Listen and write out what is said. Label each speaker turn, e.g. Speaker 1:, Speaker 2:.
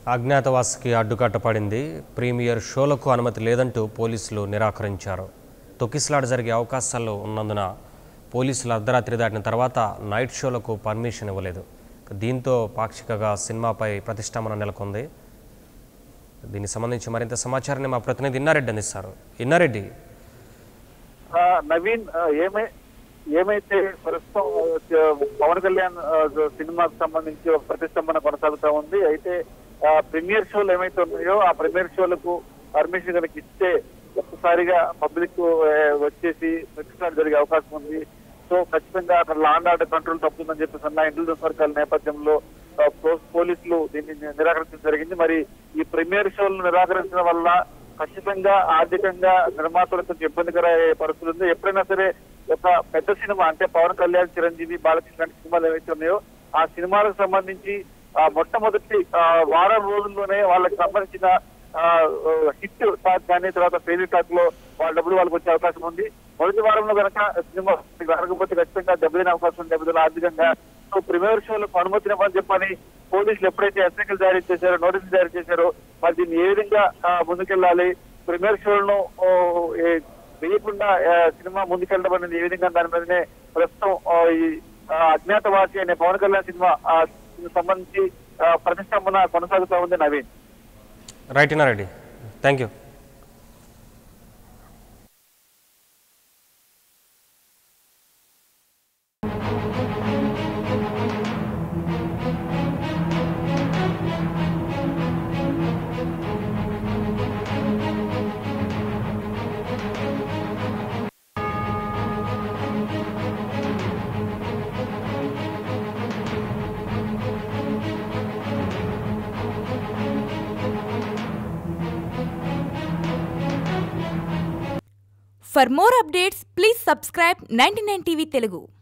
Speaker 1: అజ్ఞాతవాసికి అడ్డుకట్ట పడింది ప్రీమియర్ షోలకు అనుమతి లేదంటూ పోలీసులు నిరాకరించారు తొక్కిసలాట జరిగే అవకాశాలు ఉన్నందున పోలీసులు అర్ధరాత్రి దాటిన తర్వాత నైట్ షోలకు పర్మిషన్ ఇవ్వలేదు దీంతో పాక్షికగా సినిమాపై ప్రతిష్టంభన నెలకొంది దీనికి సంబంధించి మరింత సమాచారాన్ని మా ప్రతినిధి ఇన్నారెడ్డి అందిస్తారు ఇన్నారెడ్డి
Speaker 2: ఆ, నవీన్ ఆ, ఏమై ఏమైతే ప్రస్తుతం ఆ, పవన్ కళ్యాణ్ ఆ, సినిమాకు సంబంధించి ఒక ప్రతిష్టంభన కొనసాగుతా ఉంది అయితే ఆ, ప్రీమియర్ షోలు ఏమైతే ఉన్నాయో ఆ ప్రీమియర్ షోలకు పర్మిషన్ కనుక ఇస్తే ఒక్కసారిగా పబ్లిక్ ఆ, వచ్చేసి ప్రతిష్టాలు జరిగే అవకాశం ఉంది సో ఖచ్చితంగా అక్కడ లా అండ్ ఆర్డర్ కంట్రోల్ తప్పుతుందని చెప్పేసి అన్న ఇంటెలిజెన్స్ వర్గాల నేపథ్యంలో ఆ, పో- పోలీసులు దీన్ని నిరాకరించడం జరిగింది మరి ఈ ప్రీమియర్ షోలను నిరాకరించడం వల్ల ఖచ్చితంగా ఆర్థికంగా నిర్మాతలకు కొంచెం ఇబ్బందికర పరిస్థితులు ఉంది ఎప్పుడైనా సరే ఒక పెద్ద సినిమా అంటే పవన్ కళ్యాణ్ చిరంజీవి బాలకృష్ణ లాంటి సినిమాలు ఏవైతే ఉన్నాయో ఆ సినిమాలకు సంబంధించి ఆ మొట్టమొదటి ఆ, వారం రోజుల్లోనే వాళ్ళకి సంబంధించిన హిట్ టాక్ కానీ తర్వాత ఫెయిల్ టాక్ లో వాళ్ళ డబ్బులు వాళ్ళకి వచ్చే అవకాశం ఉంది మొదటి వారంలో కనుక సినిమా జరగకపోతే ఖచ్చితంగా దెబ్బతినే అవకాశం ఉంది దెబ్బతిన ఆర్థికంగా సో ప్రీమియర్ షోలకు అనుమతినివ్వని చెప్పని పోలీసులు ఎప్పుడైతే ఎస్ఐకలు జారీ చేశారో నోటీసులు జారీ చేశారో మరి దీన్ని ఏ విధంగా ఆ, ముందుకెళ్ళాలి ప్రీమియర్ షోలను ఓ, ఏ- వేయకుండా ఆ, సినిమా ముందుకెళ్ళడం అనేది ఏ విధంగా దాని మీదనే ప్రస్తుతం ఆ, ఈ ఆ, అజ్ఞాతవాసి అనే పవన్ కళ్యాణ్ సినిమా ఆ, దీనికి సంబంధించి ఆ, ప్రతిష్టంభన కొనసాగుతా ఉంది Naveen
Speaker 1: right Innareddy thank you
Speaker 3: For more updates, please subscribe 99 TV Telugu.